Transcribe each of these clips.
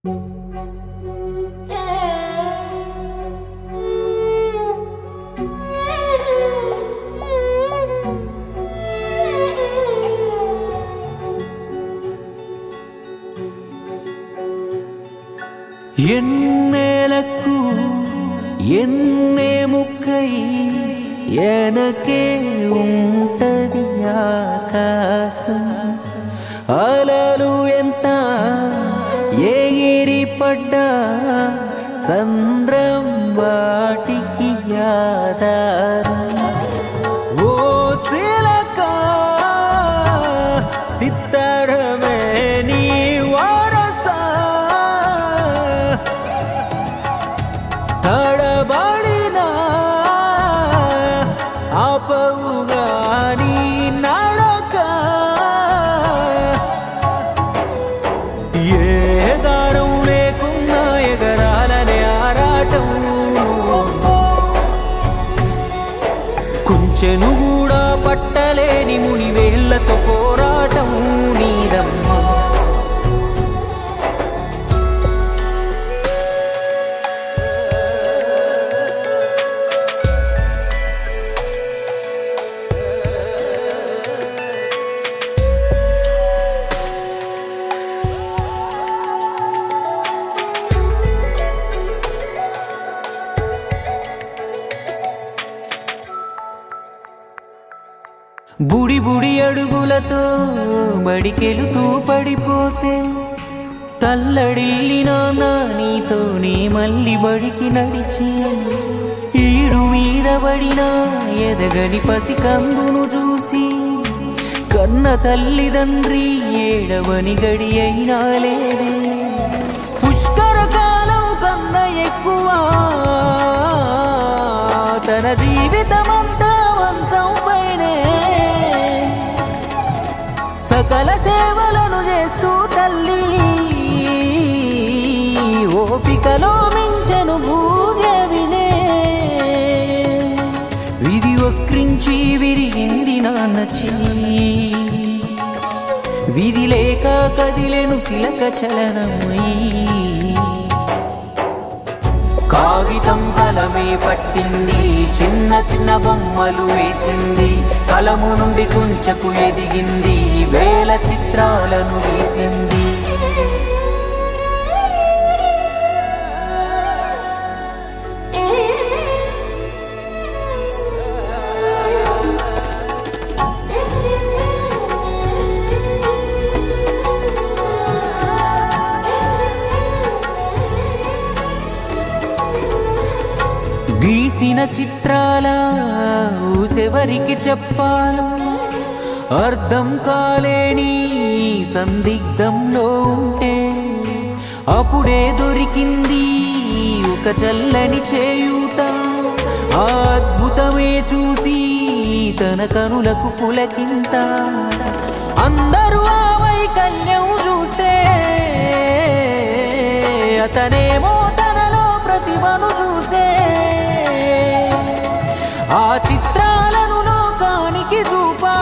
ఎన్నేలకు ఎన్నే ముక్కై ఎనకే ఉంటది ఆకాశం అలలు ఎంత ఎగిరి పడ్డా సంద్రం వాటికి ఆధారం ఓ శిలక సిత్తరమే నీ వారస తడబడిన ఆపవుగా నీ నడక ఏ దారం లేకున్నా ఎగరాలనే ఆరాటం కుంచెను కూడా పట్టలేని ముని వేళ్లతో పోరాటం నీదమ్మా బుడి బుడి అడుగులతో బడికెలుతూ పడిపోతే తల్లడిల్లినా నా నీతోనే మళ్ళీ బడికి నడిచి ఈడు మీద పడినా ఎదగని పసి కందును చూసి కన్న తల్లిదండ్రి ఏడవని గడి అయినా లేదే పుష్కర కాలం కన్న ఎక్కువ తన జీవితమంతా వంశం పైనే సకల సేవలను చేస్తూ తల్లి ఓపికలో మించెను భూదేవినే విధి వక్రించి విరిగింది నాన్న చెయ్యి విధి లేక కదిలెను శిలక చలనమై కాగితం కలమే పట్టింది చిన్న చిన్న బొమ్మలు వేసింది కలము నుండి కుంచకు ఎదిగింది వేల చిత్రాలను గీసింది గీసిన చిత్రాల ఊసెవరికి చెప్పాలో అర్థం కాలేని సందిగ్ధంలో ఉంటే అప్పుడే దొరికింది ఒక చల్లని చేయూత ఆ అద్భుతమే చూసి తన కనులకు పులకింత అందరూ ఆ వైకల్యం చూస్తే అతనేమో తనలో ప్రతిభను చూసే ఆ చిత్రాలను లోకానికి చూపా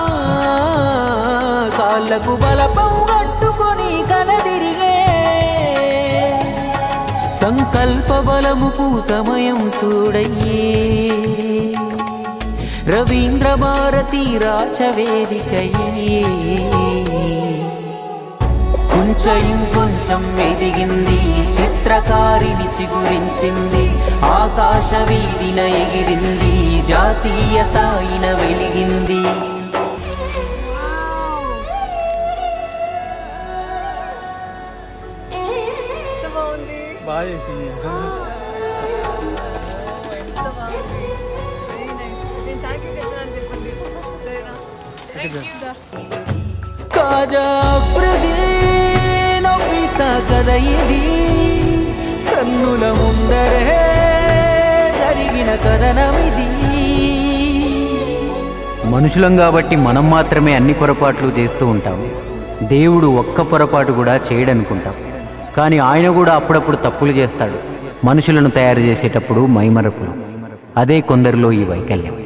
కాళ్ళకు బలపం కట్టుకొని కలదిరిగే సంకల్ప బలముకు సమయం తోడయ్యే రవీంద్ర భారతి రాచవేదికయ్యే కొంచెం కొంచెం ఎదిగింది చిత్రకారిని చిగురించింది ఆకాశ వీధిన ఎగిరింది జాతీయ స్థాయిన వెలిగింది ఎంత బాగుంది బాగా చేసింది ఎంత బాగుంది వెరీ నైస్ నేను థ్యాంక్ యూ చెప్తున్నాను చెప్పండి సరేనా థ్యాంక్ యూ దా కాజా నొప్పిసా కథ ఇది కన్నుల ముందరే జరిగిన కథనమిది మనుషులం కాబట్టి మనం మాత్రమే అన్ని పొరపాట్లు చేస్తూ ఉంటాం దేవుడు ఒక్క పొరపాటు కూడా చేయడనుకుంటాం కానీ ఆయన కూడా అప్పుడప్పుడు తప్పులు చేస్తాడు మనుషులను తయారు చేసేటప్పుడు మైమరపులు అదే కొందరిలో ఈ వైకల్యం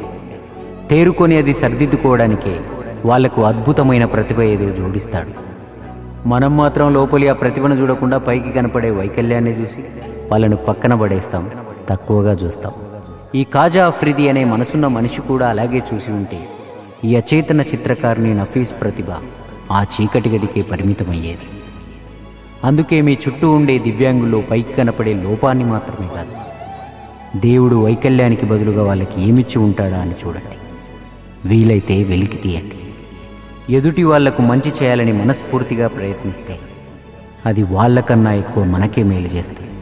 తేరుకొని అది సరిదిద్దుకోవడానికే వాళ్లకు అద్భుతమైన ప్రతిభ ఏదో జోడిస్తాడు మనం మాత్రం లోపలి ఆ ప్రతిభను చూడకుండా పైకి కనపడే వైకల్యాన్ని చూసి వాళ్ళను పక్కన పడేస్తాం తక్కువగా చూస్తాం ఈ కాజా అఫ్రిది అనే మనసున్న మనిషి కూడా అలాగే చూసి ఉంటే ఈ అచేతన చిత్రకారుని నఫీస్ ప్రతిభ ఆ చీకటి గదికే పరిమితమయ్యేది అందుకే మీ చుట్టూ ఉండే దివ్యాంగుల్లో పైకి కనపడే లోపాన్ని మాత్రమే కాదు దేవుడు వైకల్యానికి బదులుగా వాళ్ళకి ఏమిచ్చి ఉంటాడా అని చూడండి వీలైతే వెలికి తీయండి ఎదుటి వాళ్లకు మంచి చేయాలని మనస్ఫూర్తిగా ప్రయత్నిస్తే అది వాళ్ళకన్నా ఎక్కువ మనకే మేలు చేస్తుంది